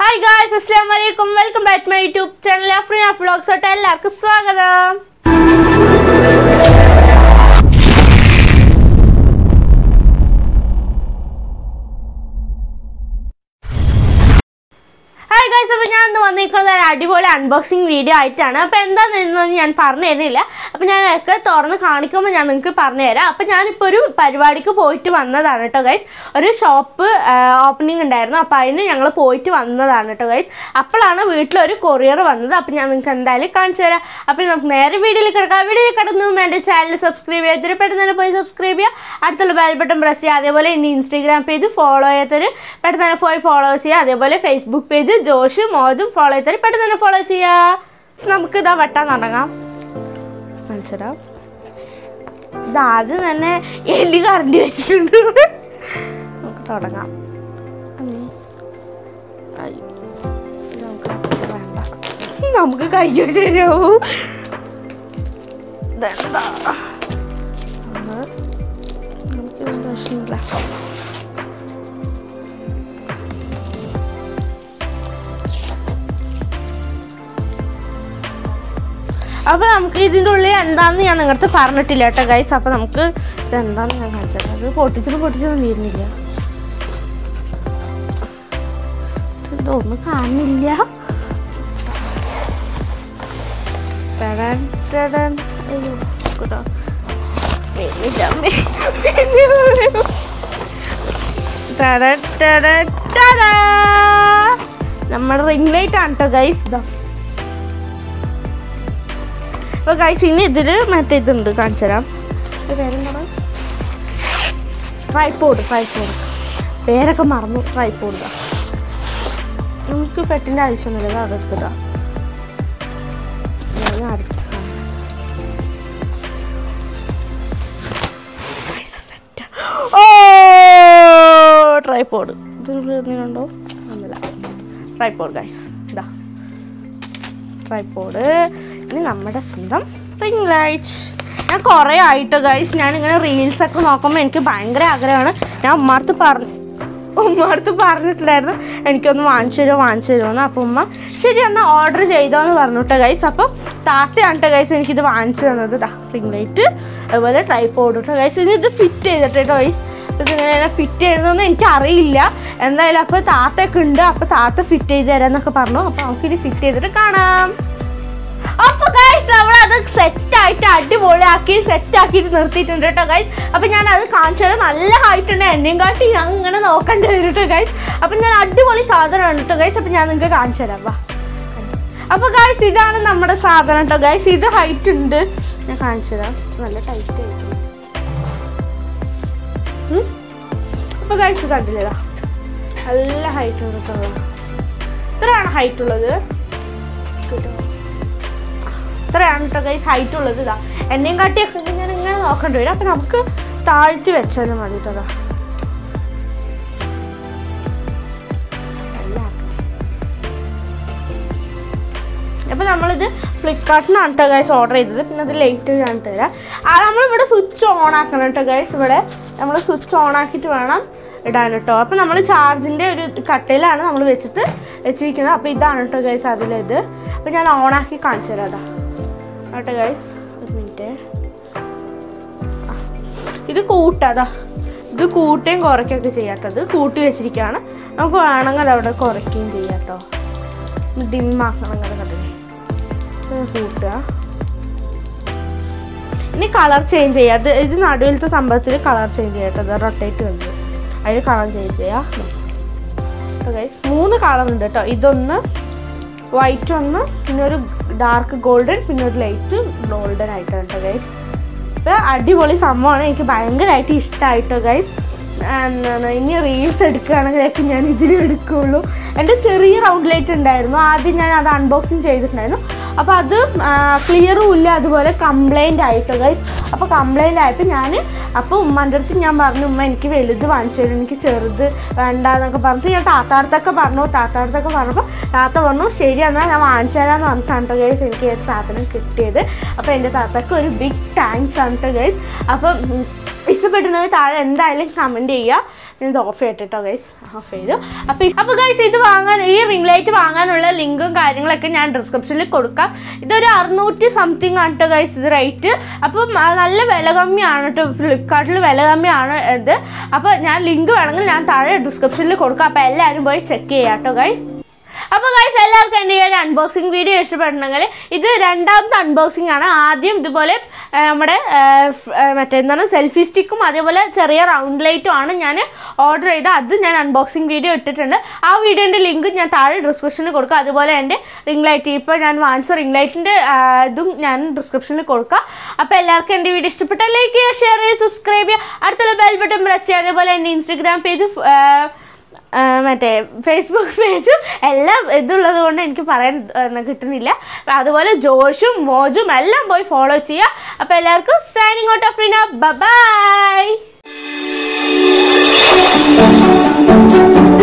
Hi guys അസ്സാം വലൈക്കും welcome back my YouTube channel Afreena vlogs തൊട്ട് എല്ലാവർക്കും സ്വാഗതം ഹായ് ഗൈസ് അപ്പോൾ ഞാൻ ഇന്ന് വന്നിരിക്കുന്നത് ഒരു അടിപൊളി അൺബോക്സിങ് വീഡിയോ ആയിട്ടാണ് അപ്പോൾ എന്താണെന്ന് ഞാൻ പറഞ്ഞു തരുന്നില്ല അപ്പോൾ ഞാൻ ഒക്കെ തുറന്ന് കാണിക്കുമ്പോൾ ഞാൻ നിങ്ങൾക്ക് പറഞ്ഞു തരാം അപ്പോൾ ഞാനിപ്പോൾ ഒരു പരിപാടിക്ക് പോയിട്ട് വന്നതാണ് കേട്ടോ ഗൈസ് ഒരു ഷോപ്പ് ഓപ്പണിംഗ് ഉണ്ടായിരുന്നു അപ്പോൾ അതിന് ഞങ്ങൾ പോയിട്ട് വന്നതാണ് കേട്ടോ ഗൈസ് അപ്പോഴാണ് വീട്ടിലൊരു കൊറിയർ വന്നത് അപ്പോൾ ഞാൻ നിങ്ങൾക്ക് എന്തായാലും കാണിച്ചു തരാം അപ്പോൾ നമുക്ക് നേരെ വീഡിയോയിൽ കിടക്കാം വീഡിയോയിൽ കിടന്നു എൻ്റെ ചാനൽ സബ്സ്ക്രൈബ് ചെയ്യാത്തൊരു പെട്ടെന്ന് തന്നെ പോയി സബ്സ്ക്രൈബ് ചെയ്യുക അടുത്തുള്ള ബെൽ ബട്ടൺ പ്രസ് ചെയ്യുക അതേപോലെ എൻ്റെ ഇൻസ്റ്റാഗ്രാം പേജ് ഫോളോ ചെയ്യാത്തൊരു പെട്ടെന്ന് തന്നെ പോയി ഫോളോ ചെയ്യുക അതേപോലെ ഫേസ്ബുക്ക് പേജ് ജോഷ് മോജും ഫോളോ ചെയ്തൊരു പെട്ടെന്ന് തന്നെ ഫോളോ ചെയ്യുക നമുക്ക് ഇതാ വെട്ടാൻ തുടങ്ങാം മനസ്സിലാവും ഇതാദ്യം തന്നെ എലി കറണ്ടി വെച്ചിട്ടുണ്ട് നമുക്ക് തുടങ്ങാം ഉം. ഐ. നമുക്ക് വേണ്ട നമുക്ക് കയ്യോ ശരിയാവൂ ഇതെന്താ അത് നമുക്ക് എന്താ പ്രശ്നമില്ല അപ്പൊ നമുക്ക് ഇതിൻ്റെ ഉള്ളിൽ എന്താന്ന് ഞാൻ നിങ്ങളുടെ പറഞ്ഞിട്ടില്ല കേട്ടോ ഗൈസ് അപ്പൊ നമുക്ക് ഇതെന്താന്ന് ഞാൻ കാണിച്ചത് അത് പൊട്ടിച്ചിട്ട് പൊട്ടിച്ചൊന്നും തീരുന്നില്ല ഇതൊന്നും കാണുന്നില്ല ടടൻ, ടടൻ. അയ്യോ, കൂട്ടോ. വരുന്നില്ല, അമ്മേ. വരുന്നില്ല. ടടൻ, ടടൻ, ടടാ. നമ്മുടെ റിംഗ് ലൈറ്റ് ആണ് കേട്ടോ ഗൈസ് ഇതാ അപ്പോൾ ഗൈസ് ഇനി ഇതിൽ മറ്റേ ഇതുണ്ട് കാണിച്ചു തരാം ഇത് പേരെന്താണ് ട്രൈപ്പോഡ് ട്രൈപ്പോഡ് പേരൊക്കെ മറന്നു ട്രൈപ്പോഡ് ഇതാ നമുക്ക് പെട്ടിൻ്റെ ആവശ്യമൊന്നുമില്ല ഇത് അതെടുത്തിട്ടാ ഞാൻ അടുത്ത് ഓ ട്രൈപ്പോഡ് ഇതിനുണ്ടോ ഒന്നുമില്ല ട്രൈപ്പോഡ് ഗൈസ് ഇതാ ട്രൈപ്പോഡ് ഇനി നമ്മുടെ സ്വന്തം റിംഗ് ലൈറ്റ് ഞാൻ കുറേ ആയിട്ട് ഗൈസ് ഞാൻ ഇങ്ങനെ റീൽസ് ഒക്കെ നോക്കുമ്പോൾ എനിക്ക് ഭയങ്കര ആഗ്രഹമാണ് ഞാൻ ഉമ്മാർത്ത് പറഞ്ഞു ഉമ്മാർത്ത് പറഞ്ഞിട്ടില്ലായിരുന്നു എനിക്കൊന്ന് വാങ്ങിച്ചു തരുമോ വാങ്ങിച്ചു തരുമോ എന്ന് അപ്പോൾ ഉമ്മ ശരി എന്നാൽ ഓർഡർ ചെയ്തോന്ന് പറഞ്ഞു കേട്ടോ ഗൈസ് അപ്പം താത്തയാണ് കേട്ടോ ഗൈസ് എനിക്കിത് വാങ്ങിച്ചു തന്നത് ഇതാ റിംഗ് ലൈറ്റ് അതുപോലെ ട്രൈപ്പോഡ് കേട്ടോ ഗൈസ് ഇനി ഇത് ഫിറ്റ് ചെയ്തിട്ട് കേട്ടോ ഗൈസ് ഇതിങ്ങനെ ഫിറ്റ് ചെയ്തതെന്ന് എനിക്ക് അറിയില്ല എന്തായാലും അപ്പോൾ താത്തയൊക്കെ ഉണ്ട് അപ്പോൾ താത്ത ഫിറ്റ് ചെയ്ത് തരാന്നൊക്കെ പറഞ്ഞു അപ്പോൾ നമുക്കിത് ഫിറ്റ് ചെയ്തിട്ട് കാണാം അപ്പൊ ഗൈസ് നമ്മൾ അത് സെറ്റ് ആയിട്ട് അടിപൊളിയാക്കി സെറ്റ് ആക്കിയിട്ട് നിർത്തിയിട്ടുണ്ട് കേട്ടോ ഗൈസ് അപ്പൊ ഞാൻ അത് കാണിച്ചു തരാം നല്ല ഹൈറ്റ് ഉണ്ട് എന്നെയും കാട്ടി ഞാൻ ഇങ്ങനെ നോക്കേണ്ടി വരും കേട്ടോ ഗൈസ് അപ്പൊ ഞാൻ അടിപൊളി സാധനമാണ് കേട്ടോ ഗൈസ് അപ്പൊ ഞാൻ നിങ്ങൾക്ക് കാണിച്ചു തരാം വാ അപ്പൊ ഗൈസ് ഇതാണ് നമ്മുടെ സാധനം കേട്ടോ ഗൈസ് ഇത് ഹൈറ്റ് ഉണ്ട് ഞാൻ കാണിച്ചു തരാം നല്ല ടൈറ്റ് ആയിട്ട് ഉം. അപ്പൊ ഗൈസ് കണ്ടില്ലേ ഇതാ. നല്ല ഹൈറ്റ് ഉണ്ട് കേട്ടോ ഇത്രയാണ് ഹൈറ്റ് ഉള്ളത് കേട്ടോ ഇത്രയാണ് കേട്ടോ ഗൈസ് ഹൈറ്റ് ഉള്ളത് ഇതാ എന്നെയും കാട്ടിയൊക്കെ ഞാൻ ഇങ്ങനെ നോക്കേണ്ടി വരും അപ്പം നമുക്ക് താഴ്ത്തി വെച്ചാലും മതി കേട്ടോ അപ്പോൾ നമ്മളിത് ഫ്ലിപ്കാർട്ടിനാണ് കേട്ടോ ഗൈസ് ഓർഡർ ചെയ്തത് പിന്നെ അത് ലേറ്റ് ഞാൻ തരാം ആ നമ്മളിവിടെ സ്വിച്ച് ഓൺ ആക്കണം കേട്ടോ ഗൈസ് ഇവിടെ നമ്മൾ സ്വിച്ച് ഓൺ ആക്കിയിട്ട് വേണം ഇടാൻ കേട്ടോ അപ്പോൾ നമ്മൾ ചാർജിൻ്റെ ഒരു കട്ടയിലാണ് നമ്മൾ വെച്ചിട്ട് വെച്ചിരിക്കുന്നത് അപ്പോൾ ഇതാണ് കേട്ടോ ഗൈസ് അതിലിത് അപ്പോൾ ഞാൻ ഓൺ ആക്കി കാണിച്ചു തരാം അതാ കേട്ടോ ഗൈസ് ഒരു മിനിറ്റ് ഇത് കൂട്ടതാ ഇത് കൂട്ടുകയും കുറയ്ക്കുകയൊക്കെ ചെയ്യാട്ടോ ഇത് കൂട്ടി വെച്ചിരിക്കുകയാണ് നമുക്ക് വേണമെങ്കിൽ അത് അവിടെ കുറയ്ക്കുകയും ചെയ്യാം കേട്ടോ ഡിമ്മാക്കണം അങ്ങനെ കണ്ടില്ലേ ഇത് കൂട്ടുക ഇനി കളർ ചേഞ്ച് ചെയ്യുക അത് ഇത് നടുവിലത്തെ സംഭവത്തിൽ കളർ ചേഞ്ച് ചെയ്യാം കേട്ടോ അത് റൊട്ടേറ്റ് വന്നു അതിൽ കളർ ചേഞ്ച് ചെയ്യാം ഗൈസ് മൂന്ന് കളർ ഉണ്ട് കേട്ടോ ഇതൊന്ന് വൈറ്റ് ഒന്ന് പിന്നെ ഒരു ഡാർക്ക് ഗോൾഡൻ പിന്നെ ഒരു ലൈറ്റ് ഗോൾഡൻ ആയിട്ടാണ് കേട്ടോ ഗൈസ് ഇപ്പം അടിപൊളി സംഭവമാണ് എനിക്ക് ഭയങ്കരമായിട്ട് ഇഷ്ടമായിട്ടോ ഗൈസ് എന്താണ് ഇനി റീൽസ് എടുക്കുകയാണെങ്കിലൊക്കെ ഞാൻ ഇതിൽ എടുക്കുകയുള്ളൂ എൻ്റെ ചെറിയ റൗണ്ട് ലൈറ്റ് ഉണ്ടായിരുന്നു ആദ്യം ഞാൻ അത് അൺബോക്സിങ് ചെയ്തിട്ടുണ്ടായിരുന്നു അപ്പോൾ അത് ക്ലിയറും ഇല്ല അതുപോലെ കംപ്ലൈൻ്റ് ആയിട്ടോ ഗൈസ് അപ്പോൾ കംപ്ലൈൻ്റ് ആയപ്പോൾ ഞാൻ അപ്പോൾ ഉമ്മാൻ്റെ അടുത്ത് ഞാൻ പറഞ്ഞു ഉമ്മ എനിക്ക് വലുത് വാങ്ങിച്ചു തരും എനിക്ക് ചെറുത് വേണ്ട എന്നൊക്കെ പറഞ്ഞിട്ട് ഞാൻ താത്താടത്തൊക്കെ പറഞ്ഞു താത്താടത്തൊക്കെ പറഞ്ഞപ്പോൾ താത്ത പറഞ്ഞു ശരി എന്നാൽ ഞാൻ വാങ്ങിച്ചു തരാമെന്ന് പറഞ്ഞിട്ടാണ് കേട്ടോ ഗൈസ് എനിക്ക് ഈ സാധനം കിട്ടിയത് അപ്പോൾ എൻ്റെ താത്തക്ക് ഒരു ബിഗ് താങ്ക്സ് ആണ് കേട്ടോ ഗൈസ് അപ്പം ഉം, ഇഷ്ടപ്പെട്ടിട്ടുണ്ടെങ്കിൽ താഴെ എന്തായാലും കമൻറ്റ് ചെയ്യുക ഞാൻ ഇത് ഓഫ് ചെയ്തിട്ടോ ഗൈസ് ഓഫ് ചെയ്തു അപ്പോൾ അപ്പോൾ ഗൈസ് ഇത് വാങ്ങാൻ ഈ റിംഗ് ലൈറ്റ് വാങ്ങാനുള്ള ലിങ്കും കാര്യങ്ങളൊക്കെ ഞാൻ ഡിസ്ക്രിപ്ഷനിൽ കൊടുക്കാം ഇതൊരു അറുന്നൂറ്റി സംതിങ് ആണ് കേട്ടോ ഗൈസ് ഇത് റേറ്റ് അപ്പം ആ, നല്ല വില കമ്മിയാണ് കേട്ടോ ഫ്ലിപ്കാർട്ടിൽ വില കമ്മിയാണ് ഇത് അപ്പോൾ ഞാൻ ലിങ്ക് വേണമെങ്കിൽ ഞാൻ താഴെ ഡിസ്ക്രിപ്ഷനിൽ കൊടുക്കാം അപ്പോൾ എല്ലാവരും പോയി ചെക്ക് ചെയ്യാം കേട്ടോ ഗൈസ് അപ്പോൾ ഗൈസ് എല്ലാവർക്കും എൻ്റെ ഈ ഒരു അൺബോക്സിങ് വീഡിയോ ഇഷ്ടപ്പെടണമെങ്കിൽ ഇത് രണ്ടാമത്തെ അൺബോക്സിംഗ് ആണ് ആദ്യം ഇതുപോലെ ആ, നമ്മുടെ ആ, ഫ്- ആ, മറ്റേ എന്താണ് സെൽഫി സ്റ്റിക്കും അതേപോലെ ചെറിയ റൗണ്ട് ലൈറ്റും ആണ് ഞാൻ ഓർഡർ ചെയ്ത് അത് ഞാൻ അൺബോക്സിംഗ് വീഡിയോ ഇട്ടിട്ടുണ്ട് ആ വീഡിയോൻ്റെ ലിങ്ക് ഞാൻ താഴെ ഡിസ്ക്രിപ്ഷനിൽ കൊടുക്കാം അതുപോലെ എൻ്റെ റിംഗ് ലൈറ്റ് ഇപ്പോൾ ഞാൻ വാങ്ങിച്ച റിംഗ് ലൈറ്റിൻ്റെ ഇതും ഞാൻ ഡിസ്ക്രിപ്ഷനിൽ കൊടുക്കാം അപ്പോൾ എല്ലാവർക്കും എൻ്റെ വീഡിയോ ഇഷ്ടപ്പെട്ടാൽ ലൈക്ക് ചെയ്യുക ഷെയർ ചെയ്യുക സബ്സ്ക്രൈബ് ചെയ്യുക അടുത്തുള്ള ബെൽ ബട്ടൺ പ്രസ് ചെയ്യുക അതേപോലെ എൻ്റെ ഇൻസ്റ്റഗ്രാം പേജ് ആ, മറ്റേ ഫേസ്ബുക്ക് പേജും എല്ലാം ഇതുള്ളത് കൊണ്ട് എനിക്ക് പറയാൻ ആ, കിട്ടുന്നില്ല അതുപോലെ ജോഷും മോജും എല്ലാം പോയി ഫോളോ ചെയ്യുക അപ്പോൾ എല്ലാവർക്കും സൈനിങ് ഔട്ട് ഓഫ് ബൈ